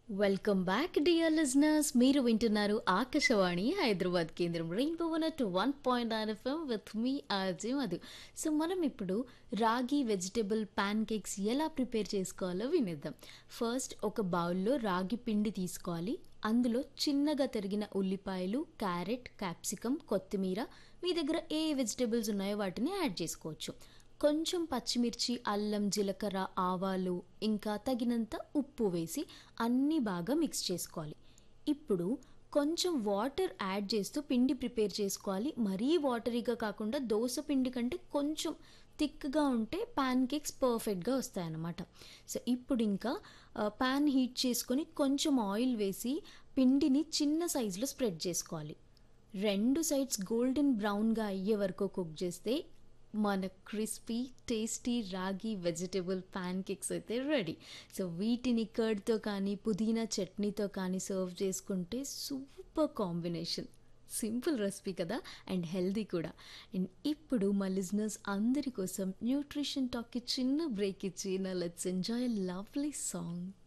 welcome back dear listeners మీరు వింటున్నారు ఆకాశవాణి హైదరాబాద్ కేంద్రం rainbow one one point nine FM with మీ ఆర్జే మధు సో మనం ఇప్పుడు రాగి వెజిటబుల్ ప్యాన్ కేక్స్ ఎలా ప్రిపేర్ చేసుకోవాలో వినేద్దాం ఫస్ట్ ఒక బౌల్లో రాగి పిండి తీసుకోవాలి అందులో చిన్నగా తరిగిన ఉల్లిపాయలు క్యారెట్ క్యాప్సికమ్ కొత్తిమీర మీ దగ్గర ఏ వెజిటబుల్స్ ఉన్నాయో వాటిని యాడ్ చేసుకోవచ్చు కొంచెం పచ్చిమిర్చి అల్లం జీలకర్ర ఆవాలు ఇంకా తగినంత ఉప్పు వేసి అన్నీ బాగా మిక్స్ చేసుకోవాలి ఇప్పుడు కొంచెం వాటర్ యాడ్ చేస్తూ పిండి ప్రిపేర్ చేసుకోవాలి మరీ వాటరీగా కాకుండా దోశ పిండి కంటే కొంచెం థిక్గా ఉంటే ప్యాన్ కేక్స్ పర్ఫెక్ట్గా వస్తాయన్నమాట సో ఇప్పుడు ఇంకా ప్యాన్ హీట్ చేసుకొని కొంచెం ఆయిల్ వేసి పిండిని చిన్న సైజులో స్ప్రెడ్ చేసుకోవాలి రెండు సైడ్స్ గోల్డెన్ బ్రౌన్గా అయ్యే వరకు కుక్ చేస్తే మన crispy tasty ragi vegetable pancakes అయితే రెడీ సో వీటిని కర్డ్తో కానీ పుదీనా చట్నీతో కానీ సర్వ్ చేసుకుంటే సూపర్ కాంబినేషన్ సింపుల్ రెసిపీ కదా అండ్ హెల్దీ కూడా అండ్ ఇప్పుడు మా లిజినర్స్ అందరి కోసం న్యూట్రిషన్ టాక్కి చిన్న బ్రేక్ ఇచ్చి నా లెట్స్ ఎంజాయ్ లవ్లీ సాంగ్